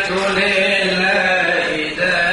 لله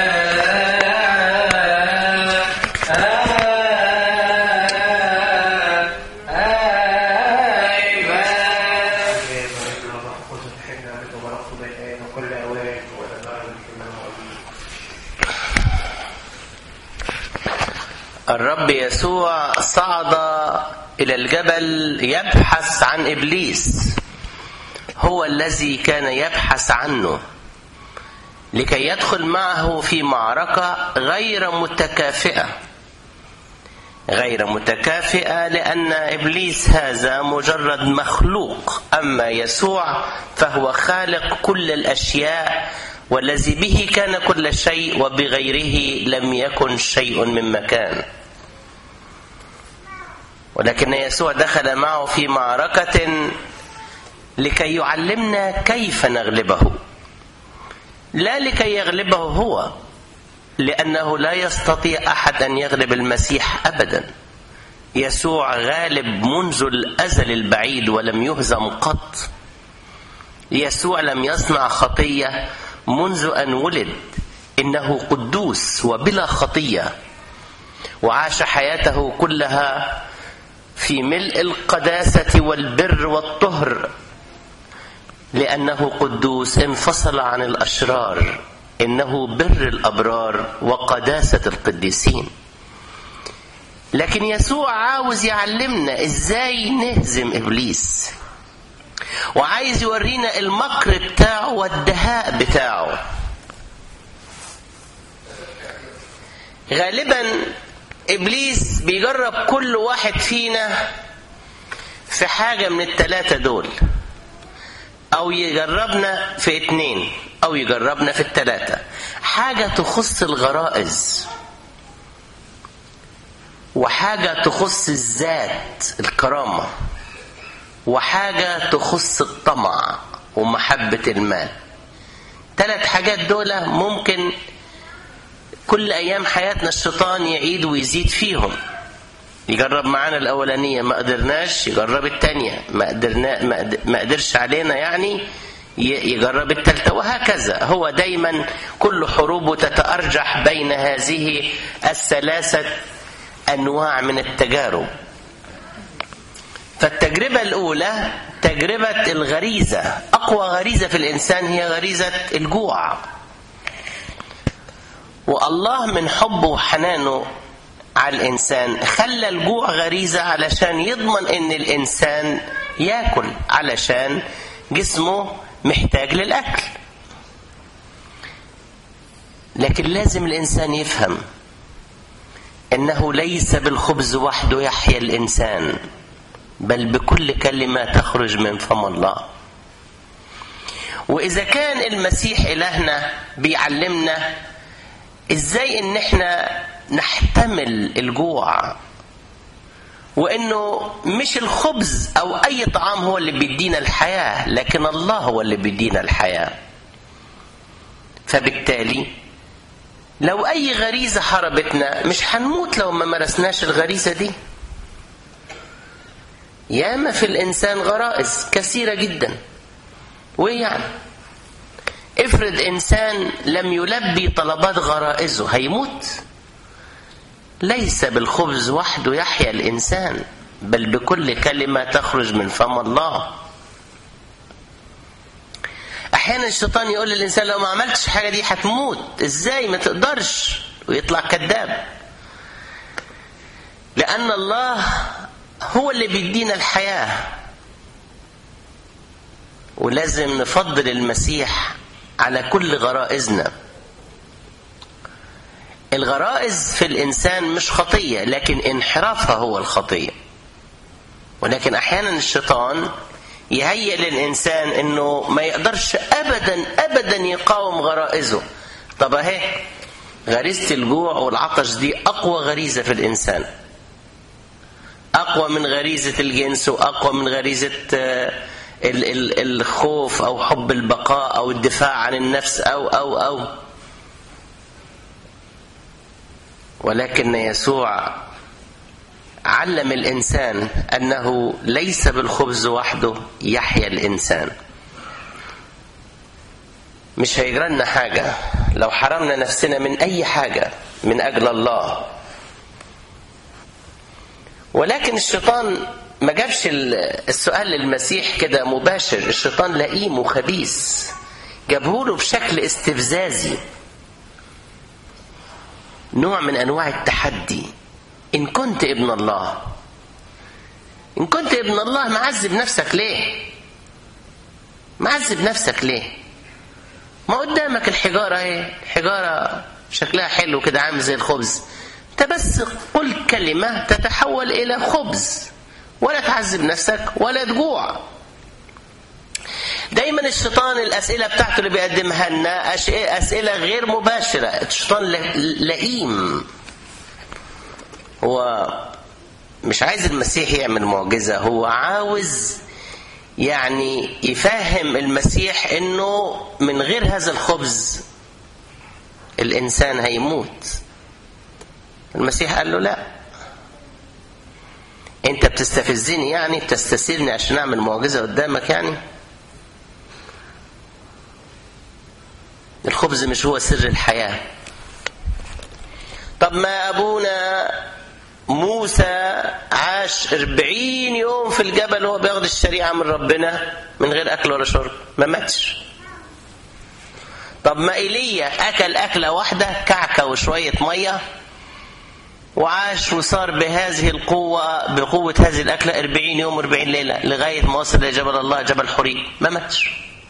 الرب يسوع صعد إلى الجبل يبحث عن إبليس هو الذي كان يبحث عنه لكي يدخل معه في معركة غير متكافئة غير متكافئة لأن إبليس هذا مجرد مخلوق أما يسوع فهو خالق كل الأشياء والذي به كان كل شيء وبغيره لم يكن شيء من مكان ولكن يسوع دخل معه في معركة لكي يعلمنا كيف نغلبه لا لكي يغلبه هو لأنه لا يستطيع أحد أن يغلب المسيح أبدا يسوع غالب منذ الأزل البعيد ولم يهزم قط يسوع لم يصنع خطية منذ أن ولد إنه قدوس وبلا خطية وعاش حياته كلها في ملء القداسة والبر والطهر لأنه قدوس انفصل عن الأشرار إنه بر الأبرار وقداسة القديسين لكن يسوع عاوز يعلمنا إزاي نهزم إبليس وعايز يورينا المكر بتاعه والدهاء بتاعه غالبا ابليس بيجرب كل واحد فينا في حاجه من الثلاثه دول او يجربنا في اتنين او يجربنا في الثلاثه حاجه تخص الغرائز وحاجه تخص الذات الكرامه وحاجة تخص الطمع ومحبة المال ثلاث حاجات دول ممكن كل أيام حياتنا الشيطان يعيد ويزيد فيهم يجرب معانا الأولانية ما قدرناش يجرب الثانية ما قدرنا ما قدرش علينا يعني يجرب الثالثة وهكذا هو دايما كل حروبه تتأرجح بين هذه الثلاثة أنواع من التجارب فالتجربة الأولى تجربة الغريزة أقوى غريزة في الإنسان هي غريزة الجوع والله من حبه وحنانه على الإنسان خلى الجوع غريزة علشان يضمن إن الإنسان ياكل علشان جسمه محتاج للأكل لكن لازم الإنسان يفهم إنه ليس بالخبز وحده يحيا الإنسان بل بكل كلمة تخرج من فم الله وإذا كان المسيح إلهنا بيعلمنا إزاي إن إحنا نحتمل الجوع وإنه مش الخبز أو أي طعام هو اللي بيدينا الحياة لكن الله هو اللي بيدينا الحياة فبالتالي لو أي غريزة حربتنا مش هنموت لو ما مارسناش الغريزة دي ياما في الإنسان غرائز كثيرة جدا وإيه يعني افرض إنسان لم يلبي طلبات غرائزه هيموت ليس بالخبز وحده يحيا الإنسان بل بكل كلمة تخرج من فم الله أحيانا الشيطان يقول للإنسان لو ما عملتش حاجة دي هتموت إزاي ما تقدرش ويطلع كذاب لأن الله هو اللي بيدينا الحياة ولازم نفضل المسيح على كل غرائزنا الغرائز في الإنسان مش خطية لكن انحرافها هو الخطية ولكن أحيانا الشيطان يهيئ للإنسان أنه ما يقدرش أبدا أبدا يقاوم غرائزه طب أهي غريزة الجوع والعطش دي أقوى غريزة في الإنسان أقوى من غريزة الجنس وأقوى من غريزة الخوف أو حب البقاء أو الدفاع عن النفس أو أو أو ولكن يسوع علم الإنسان أنه ليس بالخبز وحده يحيا الإنسان مش هيجرى لنا حاجة لو حرمنا نفسنا من أي حاجة من أجل الله ولكن الشيطان ما جابش السؤال للمسيح كده مباشر الشيطان لئيم وخبيث جابهوله بشكل استفزازي نوع من انواع التحدي ان كنت ابن الله ان كنت ابن الله معذب نفسك ليه معذب نفسك ليه ما قدامك الحجاره اهي حجاره شكلها حلو كده عامل زي الخبز انت بس قل كلمه تتحول الى خبز ولا تعذب نفسك ولا تجوع دايما الشيطان الاسئله بتاعته اللي بيقدمها لنا اسئله غير مباشره الشيطان لئيم هو مش عايز المسيح يعمل معجزه هو عاوز يعني يفهم المسيح انه من غير هذا الخبز الانسان هيموت المسيح قال له لا انت بتستفزني يعني بتستسيرني عشان اعمل معجزه قدامك يعني الخبز مش هو سر الحياه طب ما ابونا موسى عاش أربعين يوم في الجبل وهو بياخد الشريعة من ربنا من غير أكل ولا شرب ما ماتش طب ما إيليا أكل أكلة واحدة كعكة وشوية مية وعاش وصار بهذه القوة بقوة هذه الأكلة أربعين يوم وأربعين ليلة لغاية ما وصل لجبل الله جبل حريق ما ماتش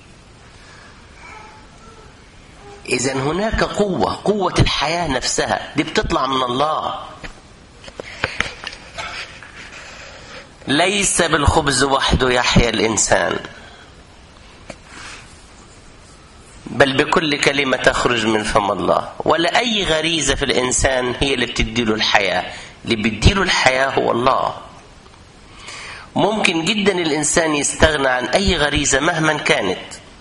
إذا هناك قوة قوة الحياة نفسها دي بتطلع من الله ليس بالخبز وحده يحيا الإنسان بل بكل كلمة تخرج من فم الله ولا أي غريزة في الإنسان هي اللي بتديله الحياة اللي بيديله الحياة هو الله ممكن جدا الإنسان يستغنى عن أي غريزة مهما كانت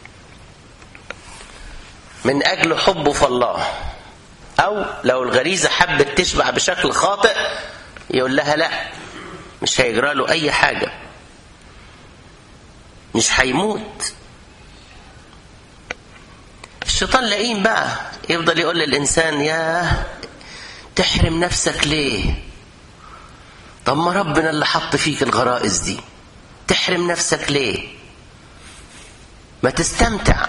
من أجل حبه في الله أو لو الغريزة حبت تشبع بشكل خاطئ يقول لها لا مش هيجرى له أي حاجة مش هيموت الشيطان لئيم بقى يفضل يقول للإنسان يا تحرم نفسك ليه طب ما ربنا اللي حط فيك الغرائز دي تحرم نفسك ليه ما تستمتع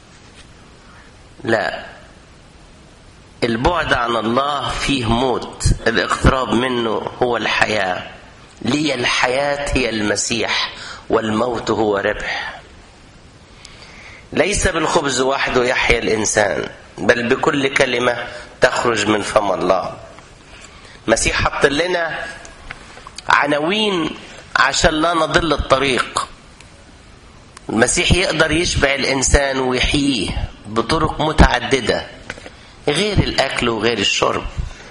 لا البعد عن الله فيه موت الاقتراب منه هو الحياة لي الحياة هي المسيح والموت هو ربح ليس بالخبز وحده يحيا الإنسان بل بكل كلمة تخرج من فم الله المسيح حط لنا عناوين عشان لا نضل الطريق المسيح يقدر يشبع الإنسان ويحييه بطرق متعددة غير الأكل وغير الشرب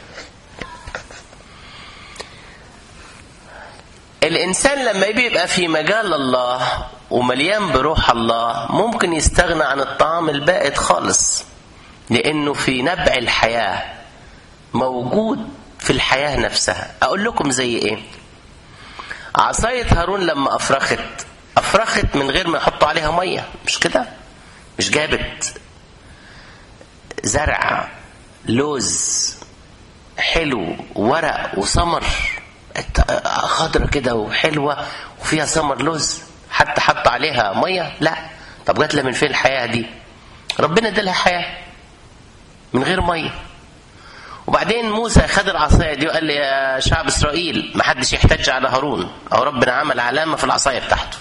الإنسان لما بيبقى في مجال الله ومليان بروح الله ممكن يستغنى عن الطعام البائد خالص لأنه في نبع الحياة موجود في الحياة نفسها أقول لكم زي إيه عصاية هارون لما أفرخت أفرخت من غير ما يحطوا عليها مية مش كده مش جابت زرع لوز حلو ورق وثمر خضرة كده وحلوة وفيها ثمر لوز حتى حط عليها مية لا طب جات لها من فين الحياة دي ربنا ادالها حياة من غير مية وبعدين موسى خد العصاية دي وقال لي يا شعب إسرائيل ما حدش يحتج على هارون أو ربنا عمل علامة في العصاية بتاعته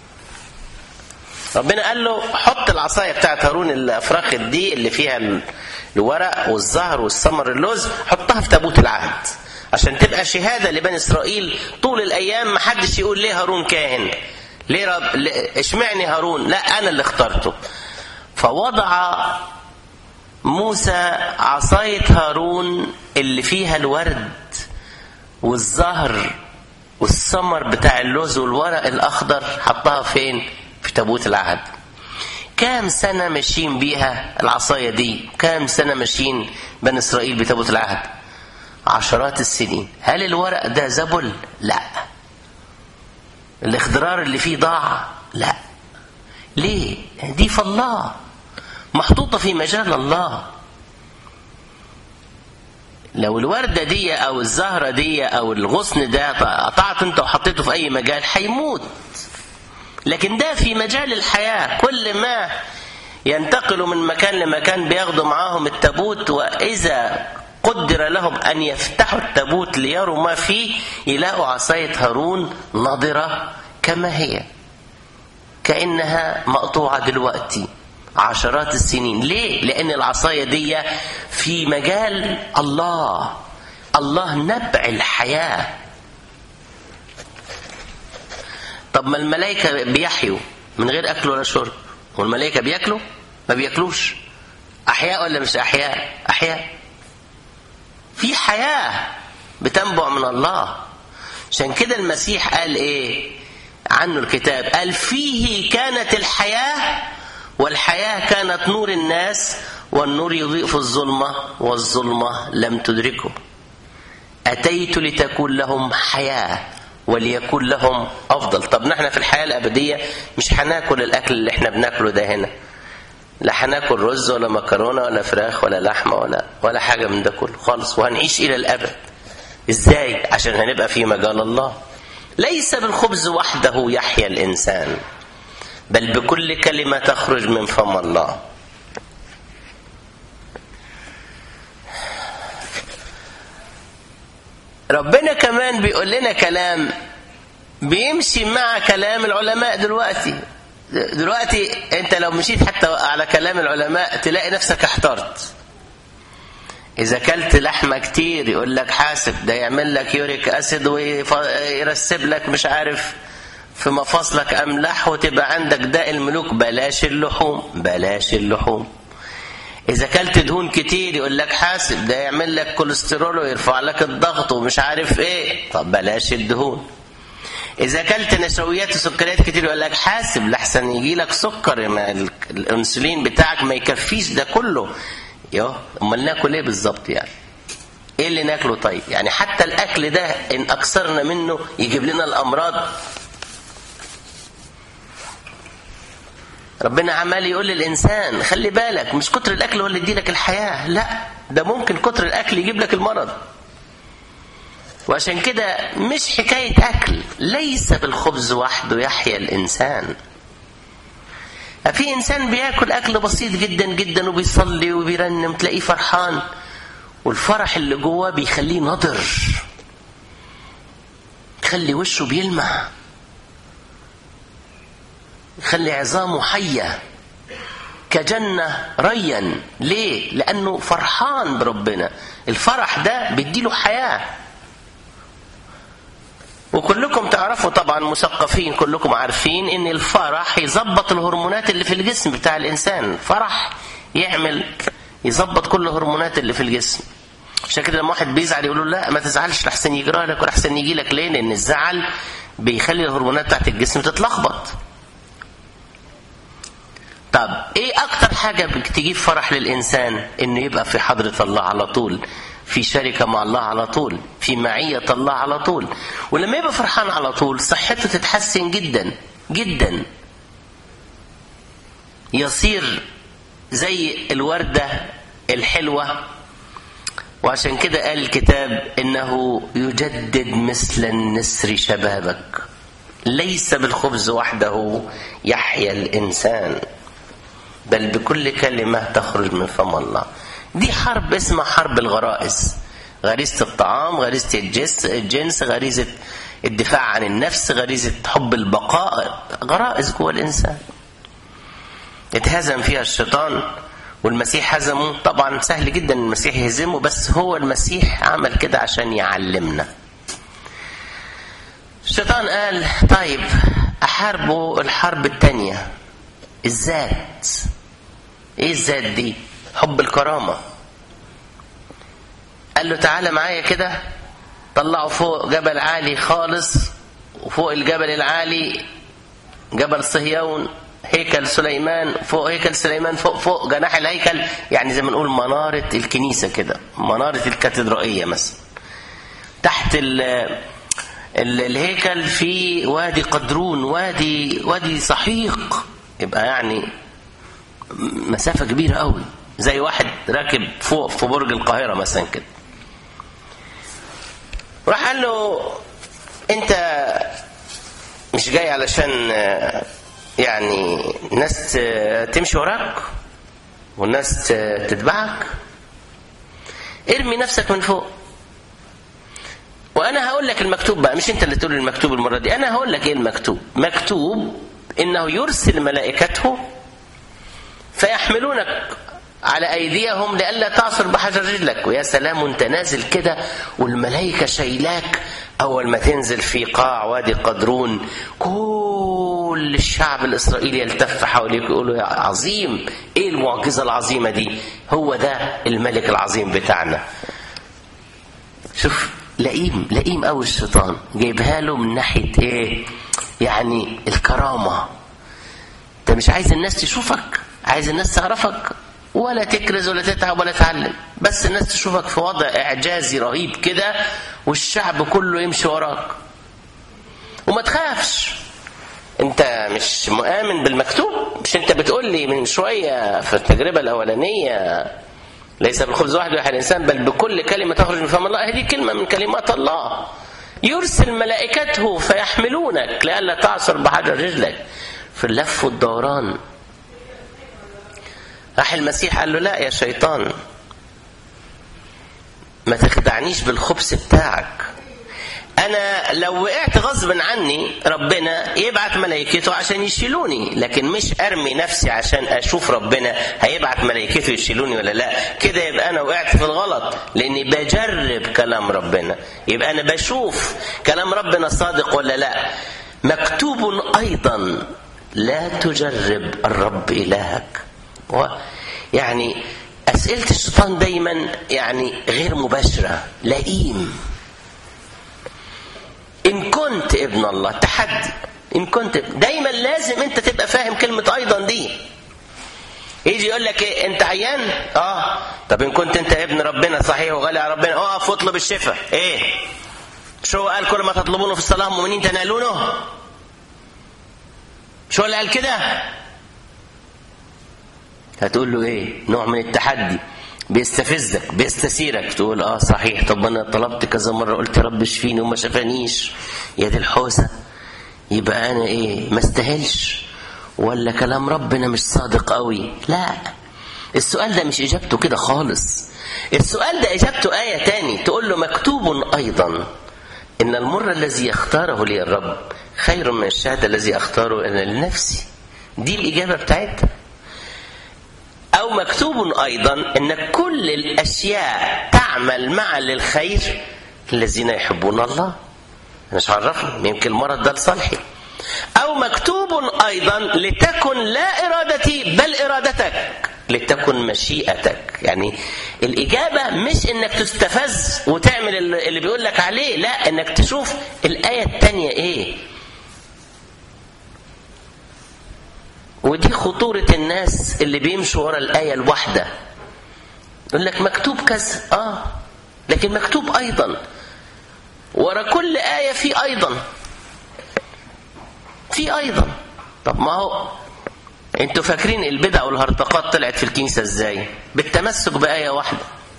ربنا قال له حط العصاية بتاعت هارون الأفراخ دي اللي فيها الورق والزهر والثمر اللوز حطها في تابوت العهد عشان تبقى شهادة لبني إسرائيل طول الأيام ما حدش يقول ليه هارون كاهن ليه رب اشمعني هارون لا أنا اللي اخترته فوضع موسى عصاية هارون اللي فيها الورد والزهر والثمر بتاع اللوز والورق الأخضر حطها فين في تابوت العهد كام سنة ماشيين بيها العصاية دي كام سنة ماشيين بني إسرائيل بتابوت العهد عشرات السنين هل الورق ده زبل لا الاخضرار اللي فيه ضاع لا ليه دي فالله محطوطة في مجال الله لو الوردة دي أو الزهرة دي أو الغصن ده قطعت أنت وحطيته في أي مجال هيموت لكن ده في مجال الحياة كل ما ينتقلوا من مكان لمكان بياخدوا معاهم التابوت وإذا قدر لهم أن يفتحوا التابوت ليروا ما فيه يلاقوا عصاية هارون ناضرة كما هي كأنها مقطوعة دلوقتي عشرات السنين ليه؟ لأن العصاية دي في مجال الله الله نبع الحياة طب ما الملائكة بيحيوا من غير أكل ولا شرب والملائكة بياكلوا ما بياكلوش أحياء ولا مش أحياء أحياء في حياة بتنبع من الله عشان كده المسيح قال ايه عنه الكتاب قال فيه كانت الحياة والحياة كانت نور الناس والنور يضيء في الظلمة والظلمة لم تدركه أتيت لتكون لهم حياة وليكون لهم أفضل طب نحن في الحياة الأبدية مش هناكل الأكل اللي احنا بناكله ده هنا لا هناكل رز ولا مكرونة ولا فراخ ولا لحمة ولا ولا حاجة من ده كله خالص وهنعيش إلى الأبد إزاي عشان هنبقى في مجال الله ليس بالخبز وحده يحيا الإنسان بل بكل كلمة تخرج من فم الله ربنا كمان بيقول لنا كلام بيمشي مع كلام العلماء دلوقتي دلوقتي انت لو مشيت حتى على كلام العلماء تلاقي نفسك احترت اذا كلت لحمه كتير يقول لك حاسب ده يعمل لك يوريك اسيد ويرسب لك مش عارف في مفاصلك املاح وتبقى عندك داء الملوك بلاش اللحوم بلاش اللحوم اذا كلت دهون كتير يقول لك حاسب ده يعمل لك كوليسترول ويرفع لك الضغط ومش عارف ايه طب بلاش الدهون اذا اكلت نشويات وسكريات كتير يقول لك حاسب لحسن يجي لك سكر الانسولين بتاعك ما يكفيش ده كله يو امال ناكل ايه بالظبط يعني ايه اللي ناكله طيب يعني حتى الاكل ده ان اكثرنا منه يجيب لنا الامراض ربنا عمال يقول للانسان خلي بالك مش كتر الاكل هو اللي يديلك الحياه لا ده ممكن كتر الاكل يجيب لك المرض وعشان كده مش حكاية أكل ليس بالخبز وحده يحيا الإنسان في إنسان بياكل أكل بسيط جدا جدا وبيصلي وبيرنم تلاقيه فرحان والفرح اللي جواه بيخليه نضر يخلي وشه بيلمع يخلي عظامه حية كجنة ريا ليه؟ لأنه فرحان بربنا الفرح ده بيديله حياه وكلكم تعرفوا طبعا مثقفين كلكم عارفين ان الفرح يظبط الهرمونات اللي في الجسم بتاع الانسان فرح يعمل يظبط كل الهرمونات اللي في الجسم عشان كده لما واحد بيزعل يقول له لا ما تزعلش لحسن يجرى لك ولحسن يجي لك ليه لان الزعل بيخلي الهرمونات بتاعت الجسم تتلخبط طب ايه اكتر حاجه بتجيب فرح للانسان انه يبقى في حضره الله على طول في شركة مع الله على طول في معية الله على طول ولما يبقى فرحان على طول صحته تتحسن جدا جدا يصير زي الوردة الحلوة وعشان كده قال الكتاب إنه يجدد مثل النسر شبابك ليس بالخبز وحده يحيا الإنسان بل بكل كلمة تخرج من فم الله دي حرب اسمها حرب الغرائز غريزة الطعام غريزة الجنس الجنس غريزة الدفاع عن النفس غريزة حب البقاء غرائز جوه الإنسان اتهزم فيها الشيطان والمسيح هزمه طبعا سهل جدا المسيح يهزمه بس هو المسيح عمل كده عشان يعلمنا الشيطان قال طيب أحاربه الحرب التانية الذات ايه الذات دي حب الكرامة قال له تعالى معايا كده طلعه فوق جبل عالي خالص وفوق الجبل العالي جبل صهيون هيكل سليمان فوق هيكل سليمان فوق فوق جناح الهيكل يعني زي ما نقول منارة الكنيسة كده منارة الكاتدرائية مثلا تحت ال ال الهيكل في وادي قدرون وادي وادي سحيق يبقى يعني مسافة كبيرة قوي زي واحد راكب فوق في برج القاهرة مثلا كده راح قال له انت مش جاي علشان يعني ناس تمشي وراك والناس تتبعك ارمي نفسك من فوق وانا هقول لك المكتوب بقى مش انت اللي تقول المكتوب المره دي انا هقول لك ايه المكتوب مكتوب انه يرسل ملائكته فيحملونك على ايديهم لئلا تعصر بحجر رجلك ويا سلام وانت نازل كده والملائكه شايلاك اول ما تنزل في قاع وادي قدرون كل الشعب الاسرائيلي يلتف حواليك ويقولوا يا عظيم ايه المعجزه العظيمه دي هو ده الملك العظيم بتاعنا شوف لئيم لئيم قوي الشيطان جايبها له من ناحيه ايه يعني الكرامه انت مش عايز الناس تشوفك عايز الناس تعرفك ولا تكرز ولا تتعب ولا تعلم بس الناس تشوفك في وضع اعجازي رهيب كده والشعب كله يمشي وراك وما تخافش انت مش مؤمن بالمكتوب مش انت بتقول لي من شويه في التجربه الاولانيه ليس بالخبز وحده يحيى الانسان بل بكل كلمه تخرج من فم الله هذه كلمه من كلمات الله يرسل ملائكته فيحملونك لئلا تعصر بحجر رجلك في اللف والدوران راح المسيح قال له لا يا شيطان ما تخدعنيش بالخبز بتاعك انا لو وقعت غصب عني ربنا يبعت ملائكته عشان يشيلوني لكن مش ارمي نفسي عشان اشوف ربنا هيبعت ملائكته يشيلوني ولا لا كده يبقى انا وقعت في الغلط لاني بجرب كلام ربنا يبقى انا بشوف كلام ربنا صادق ولا لا مكتوب ايضا لا تجرب الرب الهك يعني اسئله الشيطان دايما يعني غير مباشره لئيم ان كنت ابن الله تحدي ان كنت دايما لازم انت تبقى فاهم كلمه ايضا دي يجي يقول لك ايه انت عيان اه طب ان كنت انت ابن ربنا صحيح وغالي على ربنا اقف واطلب الشفاء ايه شو قال كل ما تطلبونه في الصلاه مؤمنين تنالونه شو اللي قال كده هتقول له ايه نوع من التحدي بيستفزك بيستثيرك تقول اه صحيح طب انا طلبت كذا مره قلت يا رب اشفيني وما شفانيش يا دي الحوسه يبقى انا ايه ما استاهلش ولا كلام ربنا مش صادق قوي لا السؤال ده مش اجابته كده خالص السؤال ده اجابته ايه تاني تقول له مكتوب ايضا ان المر الذي يختاره لي الرب خير من الشهد الذي اختاره انا لنفسي دي الاجابه بتاعتها أو مكتوب أيضا أن كل الأشياء تعمل معا للخير الذين يحبون الله مش عرفني يمكن المرض ده لصالحي أو مكتوب أيضا لتكن لا إرادتي بل إرادتك لتكن مشيئتك يعني الإجابة مش إنك تستفز وتعمل اللي بيقول لك عليه لا إنك تشوف الآية التانية إيه ودي خطورة الناس اللي بيمشوا ورا الآية الواحدة يقول لك مكتوب كذا آه لكن مكتوب أيضا ورا كل آية في أيضا في أيضا طب ما هو انتوا فاكرين البدع والهرطقات طلعت في الكنيسة ازاي بالتمسك بآية واحدة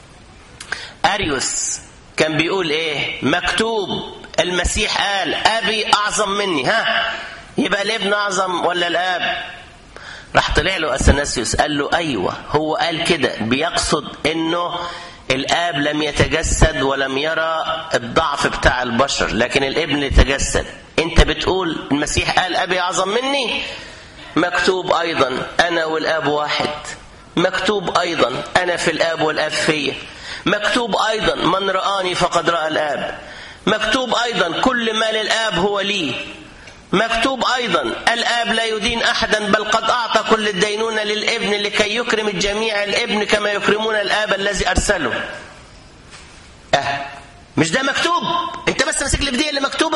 أريوس كان بيقول ايه مكتوب المسيح قال أبي أعظم مني ها يبقى الابن أعظم ولا الآب راح طلع له اثناسيوس قال له ايوه هو قال كده بيقصد انه الاب لم يتجسد ولم يرى الضعف بتاع البشر لكن الابن يتجسد انت بتقول المسيح قال ابي اعظم مني مكتوب ايضا انا والاب واحد مكتوب ايضا انا في الاب والاب فيا مكتوب ايضا من رآني فقد رأى الاب مكتوب ايضا كل ما للاب هو لي مكتوب ايضا الاب لا يدين احدا بل قد اعطى كل الدينونه للابن لكي يكرم الجميع الابن كما يكرمون الاب الذي ارسله اه مش ده مكتوب انت بس ماسك الابديه اللي مكتوبه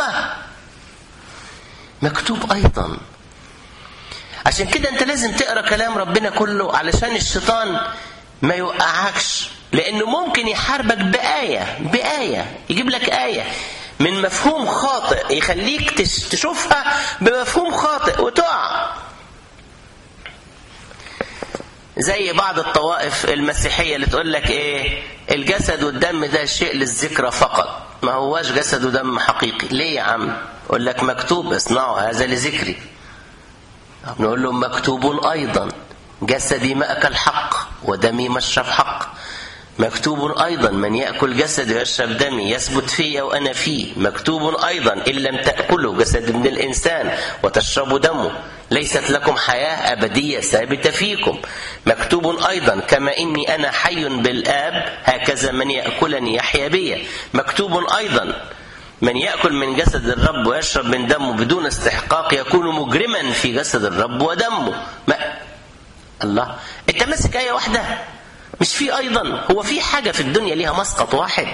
مكتوب ايضا عشان كده انت لازم تقرا كلام ربنا كله علشان الشيطان ما يوقعكش لانه ممكن يحاربك بايه بايه يجيب لك ايه من مفهوم خاطئ يخليك تشوفها بمفهوم خاطئ وتقع زي بعض الطوائف المسيحية اللي تقول لك ايه الجسد والدم ده شيء للذكرى فقط ما هواش جسد ودم حقيقي ليه يا عم يقول لك مكتوب اصنعوا هذا لذكري نقول له مكتوب ايضا جسدي مأكل حق ودمي مشرب حق مكتوب أيضا من يأكل جسدي ويشرب دمي يثبت في وأنا فيه مكتوب أيضا إن لم تأكلوا جسد من الإنسان وتشربوا دمه ليست لكم حياة أبدية ثابتة فيكم مكتوب أيضا كما إني أنا حي بالآب هكذا من يأكلني يحيا بي مكتوب أيضا من يأكل من جسد الرب ويشرب من دمه بدون استحقاق يكون مجرما في جسد الرب ودمه ما الله انت ماسك آية واحدة مش في أيضا هو في حاجة في الدنيا ليها مسقط واحد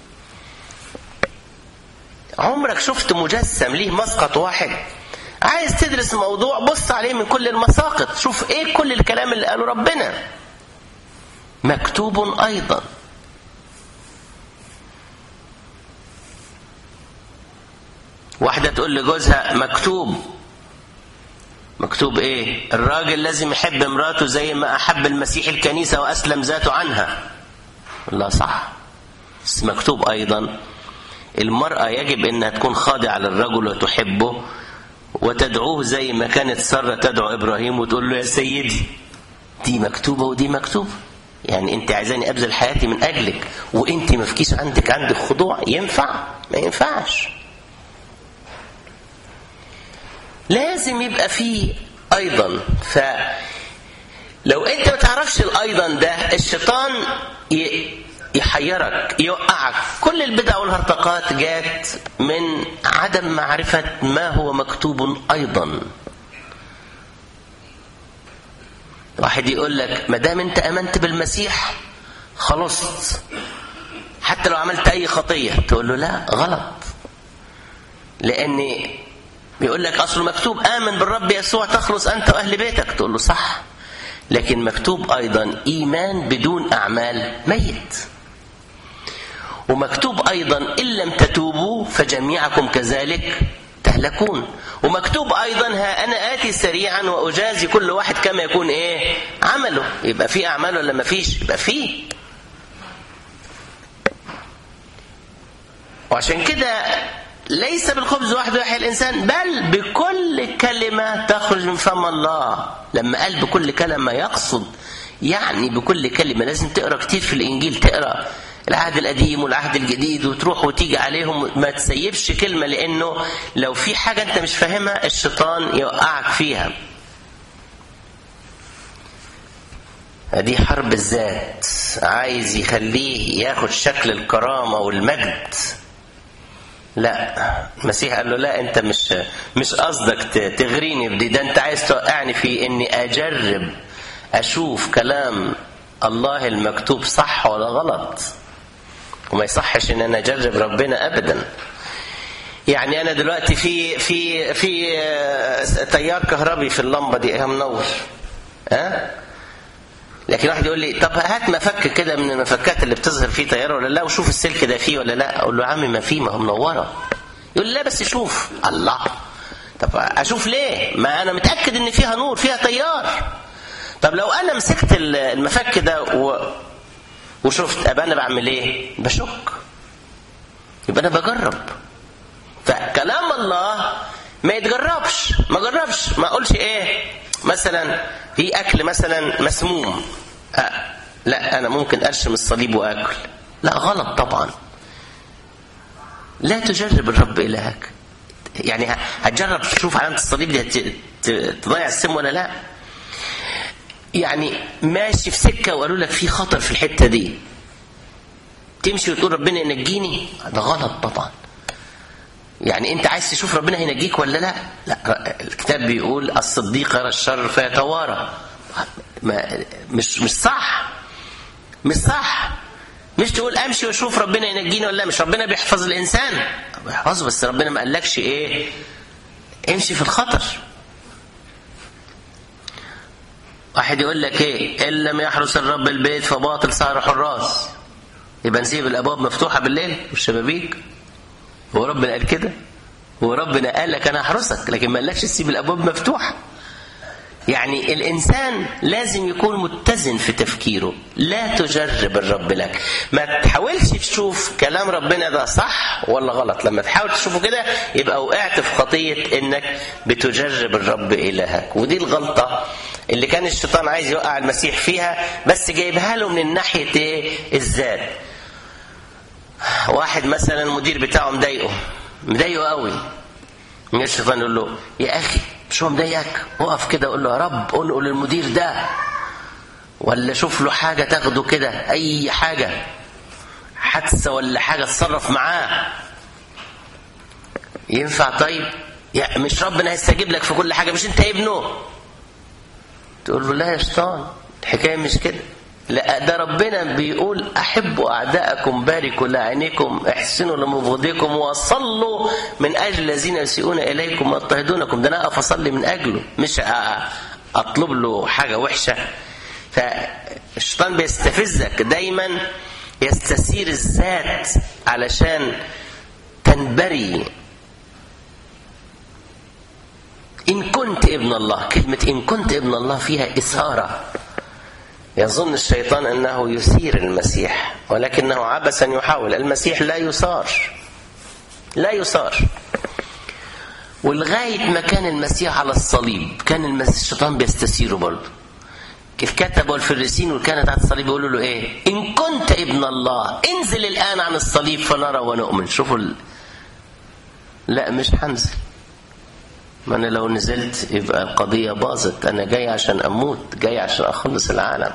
عمرك شفت مجسم ليه مسقط واحد عايز تدرس موضوع بص عليه من كل المساقط شوف ايه كل الكلام اللي قاله ربنا مكتوب أيضا واحدة تقول لجوزها مكتوب مكتوب ايه الراجل لازم يحب مراته زي ما احب المسيح الكنيسة واسلم ذاته عنها لا صح بس مكتوب ايضا المرأة يجب انها تكون خاضعة للرجل وتحبه وتدعوه زي ما كانت سارة تدعو ابراهيم وتقول له يا سيدي دي مكتوبة ودي مكتوبة يعني انت عايزاني ابذل حياتي من اجلك وانت ما فيكيش عندك عندك خضوع ينفع ما ينفعش لازم يبقى فيه ايضا ف لو انت ما تعرفش الايضا ده الشيطان يحيرك يوقعك كل البدع والهرطقات جات من عدم معرفة ما هو مكتوب ايضا واحد يقول لك ما دام انت امنت بالمسيح خلصت حتى لو عملت اي خطيه تقول له لا غلط لان بيقول لك اصله مكتوب امن بالرب يسوع تخلص انت واهل بيتك تقول له صح لكن مكتوب ايضا ايمان بدون اعمال ميت ومكتوب ايضا ان لم تتوبوا فجميعكم كذلك تهلكون ومكتوب ايضا ها انا اتي سريعا واجازي كل واحد كما يكون ايه عمله يبقى في اعمال ولا ما فيش يبقى في وعشان كده ليس بالخبز وحده يحيى الانسان بل بكل كلمه تخرج من فم الله لما قال بكل كلمه يقصد يعني بكل كلمه لازم تقرا كتير في الانجيل تقرا العهد القديم والعهد الجديد وتروح وتيجي عليهم ما تسيبش كلمه لانه لو في حاجه انت مش فاهمها الشيطان يوقعك فيها دي حرب الذات عايز يخليه ياخد شكل الكرامه والمجد لا المسيح قال له لا انت مش مش قصدك تغريني بدي ده انت عايز توقعني في اني اجرب اشوف كلام الله المكتوب صح ولا غلط وما يصحش ان انا اجرب ربنا ابدا يعني انا دلوقتي في في في تيار كهربي في اللمبه دي منور ها لكن واحد يقول لي طب هات مفك كده من المفكات اللي بتظهر فيه تيار ولا لا وشوف السلك ده فيه ولا لا اقول له يا عم ما فيه ما هو منوره يقول لي لا بس شوف الله طب اشوف ليه ما انا متاكد ان فيها نور فيها تيار طب لو انا مسكت المفك ده و... وشفت ابقى انا بعمل ايه بشك يبقى انا بجرب فكلام الله ما يتجربش ما جربش ما اقولش ايه مثلا في اكل مثلا مسموم أه لا انا ممكن ارشم الصليب واكل لا غلط طبعا لا تجرب الرب الهك يعني هتجرب تشوف علامه الصليب دي تضيع السم ولا لا يعني ماشي في سكه وقالوا لك في خطر في الحته دي تمشي وتقول ربنا ينجيني ده غلط طبعا يعني انت عايز تشوف ربنا هينجيك ولا لا لا الكتاب بيقول الصديق يرى الشر فيتوارى ما مش مش صح مش صح مش تقول امشي واشوف ربنا ينجيني ولا لا مش ربنا بيحفظ الانسان بيحفظه بس ربنا ما قالكش ايه امشي في الخطر واحد يقول لك ايه ان لم يحرس الرب البيت فباطل سهر حراس يبقى نسيب الابواب مفتوحه بالليل والشبابيك هو ربنا قال كده هو ربنا قال لك انا هحرسك لكن ما قالكش تسيب الابواب مفتوحه يعني الإنسان لازم يكون متزن في تفكيره لا تجرب الرب لك ما تحاولش تشوف كلام ربنا ده صح ولا غلط لما تحاول تشوفه كده يبقى وقعت في خطية انك بتجرب الرب إلهك ودي الغلطة اللي كان الشيطان عايز يوقع المسيح فيها بس جايبها له من ناحية ايه الذات واحد مثلا المدير بتاعه مضايقه مضايقه قوي الشيطان يقول له يا اخي مش هو مضايقك اقف كده قول له يا رب انقل للمدير ده ولا شوف له حاجه تاخده كده اي حاجه حادثه ولا حاجه اتصرف معاه ينفع طيب يا مش ربنا هيستجيب لك في كل حاجه مش انت ابنه تقول له لا يا شيطان الحكايه مش كده لا ده ربنا بيقول احبوا اعداءكم باركوا لعينيكم احسنوا لمبغضيكم وصلوا من اجل الذين يسيئون اليكم ويضطهدونكم ده انا اقف اصلي من اجله مش اطلب له حاجه وحشه فالشيطان بيستفزك دايما يستثير الذات علشان تنبري إن كنت ابن الله كلمة إن كنت ابن الله فيها إثارة يظن الشيطان أنه يثير المسيح ولكنه عبثا يحاول المسيح لا يثار لا يثار ولغاية ما كان المسيح على الصليب كان المسيح الشيطان بيستثيره برضه الكتب والفريسين والكهنة تحت الصليب بيقولوا له ايه ان كنت ابن الله انزل الان عن الصليب فنرى ونؤمن شوفوا ال... لا مش هنزل ما انا لو نزلت يبقى القضيه باظت انا جاي عشان اموت جاي عشان اخلص العالم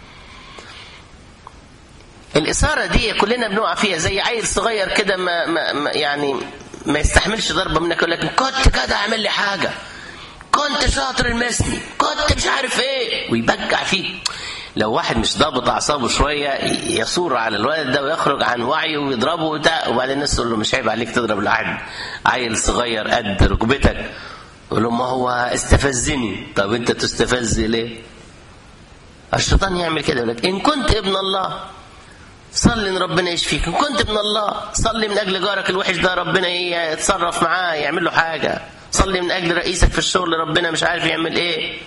الاثاره دي كلنا بنقع فيها زي عيل صغير كده ما, ما, ما يعني ما يستحملش ضربه منك يقول لك كنت كده اعمل لي حاجه كنت شاطر المسني كنت مش عارف ايه ويبجع فيك لو واحد مش ضابط اعصابه شويه يثور على الولد ده ويخرج عن وعيه ويضربه وبتاع وبعدين الناس تقول له مش عيب عليك تضرب لحد عيل صغير قد ركبتك يقول له ما هو استفزني طب انت تستفز ليه الشيطان يعمل كده يقول لك ان كنت ابن الله صلي ان ربنا يشفيك ان كنت ابن الله صلي من اجل جارك الوحش ده ربنا يتصرف معاه يعمل له حاجه صلي من اجل رئيسك في الشغل ربنا مش عارف يعمل ايه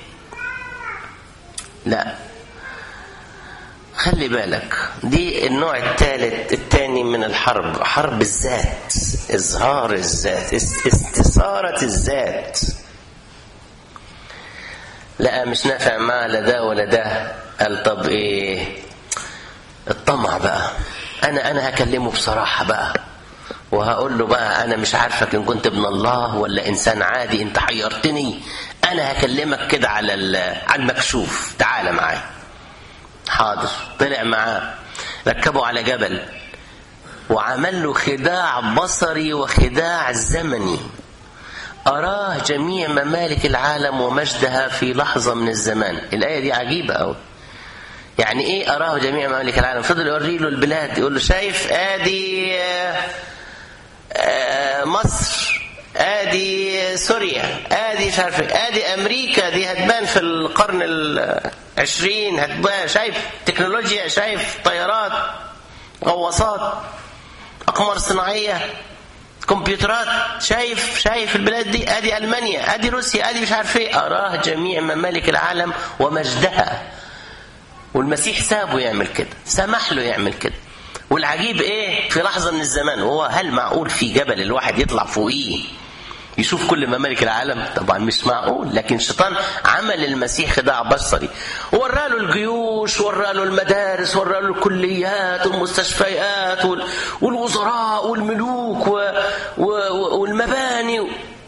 لا خلي بالك دي النوع الثالث الثاني من الحرب حرب الذات اظهار الذات استثارة الذات لا مش نافع معاه لا ده ولا ده قال طب ايه الطمع بقى انا انا هكلمه بصراحة بقى وهقول له بقى انا مش عارفك ان كنت ابن الله ولا انسان عادي انت حيرتني انا هكلمك كده على على المكشوف تعال معايا حاضر طلع معاه ركبه على جبل وعمل له خداع بصري وخداع زمني أراه جميع ممالك العالم ومجدها في لحظة من الزمان الآية دي عجيبة أوي يعني إيه أراه جميع ممالك العالم فضل يوري له البلاد يقول له شايف آدي مصر ادي سوريا ادي مش عارف ادي امريكا دي هتبان في القرن العشرين هتبان شايف تكنولوجيا شايف طيارات غواصات اقمار صناعيه كمبيوترات شايف شايف البلاد دي ادي المانيا ادي روسيا ادي مش عارف ايه اراه جميع ممالك العالم ومجدها والمسيح سابه يعمل كده سمح له يعمل كده والعجيب ايه في لحظه من الزمان وهو هل معقول في جبل الواحد يطلع فوقيه يشوف كل ممالك العالم طبعا مش معقول لكن الشيطان عمل المسيح خداع بصري ورى له الجيوش ورى له المدارس ورى له الكليات والمستشفيات والوزراء والملوك والمباني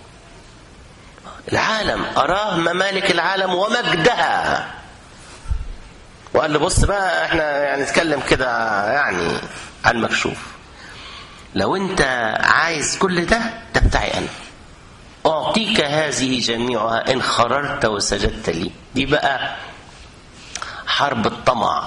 العالم أراه ممالك العالم ومجدها وقال له بص بقى احنا يعني نتكلم كده يعني على المكشوف لو انت عايز كل ده ده بتاعي انا اعطيك هذه جميعها ان خررت وسجدت لي دي بقى حرب الطمع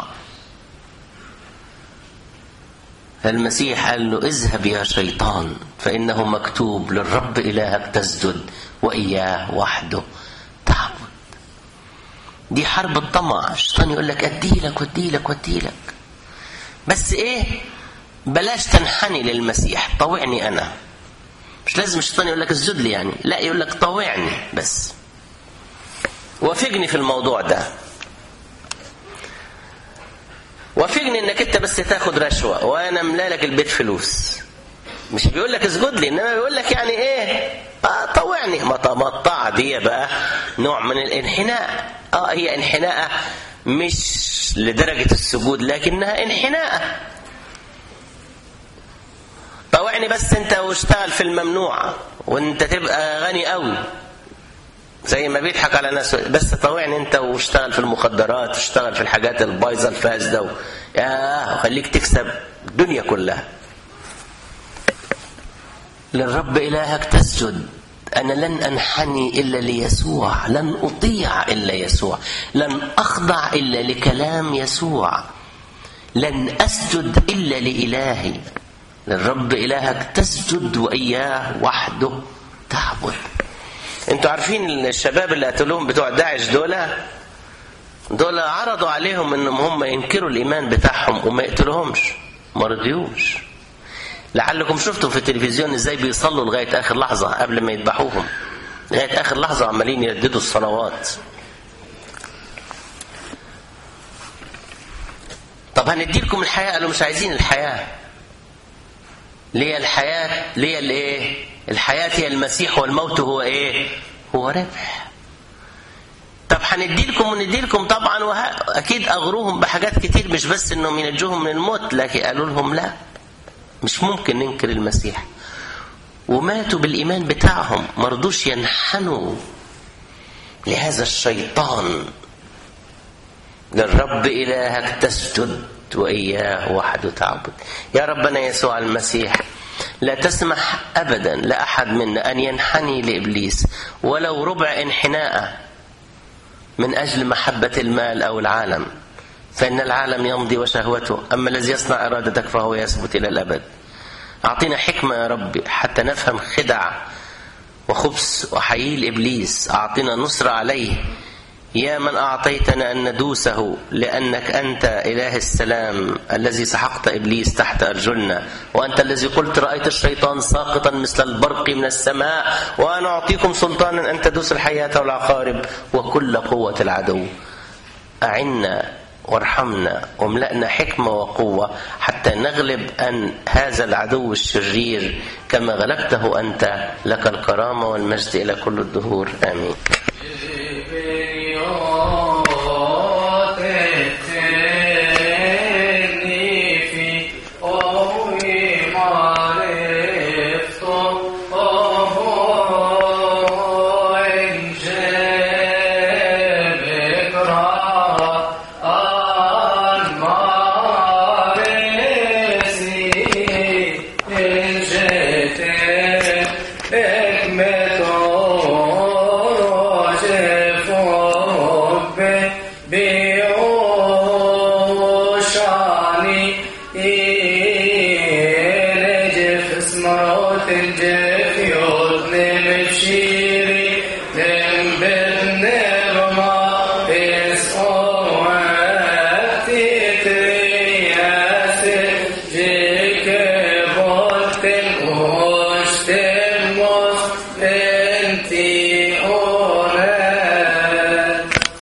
فالمسيح قال له اذهب يا شيطان فانه مكتوب للرب الهك تسجد واياه وحده تعبد دي حرب الطمع الشيطان يقول لك اديلك واديلك واديلك بس ايه بلاش تنحني للمسيح طوعني انا مش لازم الشيطان يقول لك اسجد لي يعني لا يقول لك طوعني بس وافقني في الموضوع ده وافقني انك انت بس تاخد رشوه وانا ملالك البيت فلوس مش بيقول لك اسجد لي انما بيقول لك يعني ايه آه طوعني ما الطاعه دي بقى نوع من الانحناء اه هي انحناء مش لدرجه السجود لكنها انحناء طوعني بس انت واشتغل في الممنوع وانت تبقى غني قوي زي ما بيضحك على ناس بس طوعني انت واشتغل في المخدرات واشتغل في الحاجات البايظه الفاسده يا وخليك تكسب الدنيا كلها للرب إلهك تسجد أنا لن أنحني إلا ليسوع لن أطيع إلا يسوع لن أخضع إلا لكلام يسوع لن أسجد إلا لإلهي للرب إلهك تسجد وإياه وحده تعبد انتوا عارفين الشباب اللي قتلوهم بتوع داعش دول دول عرضوا عليهم انهم هم ينكروا الايمان بتاعهم وما يقتلوهمش ما رضيوش لعلكم شفتوا في التلفزيون ازاي بيصلوا لغايه اخر لحظه قبل ما يذبحوهم لغايه اخر لحظه عمالين يرددوا الصلوات طب هندي لكم الحياه قالوا مش عايزين الحياه ليه الحياه ليه الايه الحياه هي المسيح والموت هو ايه هو ربح طب هندي لكم وندي لكم طبعا وه... اكيد اغروهم بحاجات كتير مش بس انهم ينجوهم من الموت لكن قالوا لهم لا مش ممكن ننكر المسيح وماتوا بالإيمان بتاعهم مرضوش ينحنوا لهذا الشيطان للرب إلهك تسجد وإياه وحده تعبد يا ربنا يسوع المسيح لا تسمح أبدا لأحد منا أن ينحني لإبليس ولو ربع انحناء من أجل محبة المال أو العالم فإن العالم يمضي وشهوته أما الذي يصنع إرادتك فهو يثبت إلى الأبد أعطينا حكمة يا رب حتى نفهم خدع وخبث وحييل إبليس أعطنا نصر عليه يا من أعطيتنا أن ندوسه لأنك أنت إله السلام الذي سحقت إبليس تحت أرجلنا وأنت الذي قلت رأيت الشيطان ساقطا مثل البرق من السماء وأنا أعطيكم سلطانا أن تدوس الحياة والعقارب وكل قوة العدو أعنا وارحمنا واملأنا حكمة وقوة حتى نغلب أن هذا العدو الشرير كما غلبته أنت لك الكرامة والمجد إلى كل الدهور آمين الجيف يطلب بشي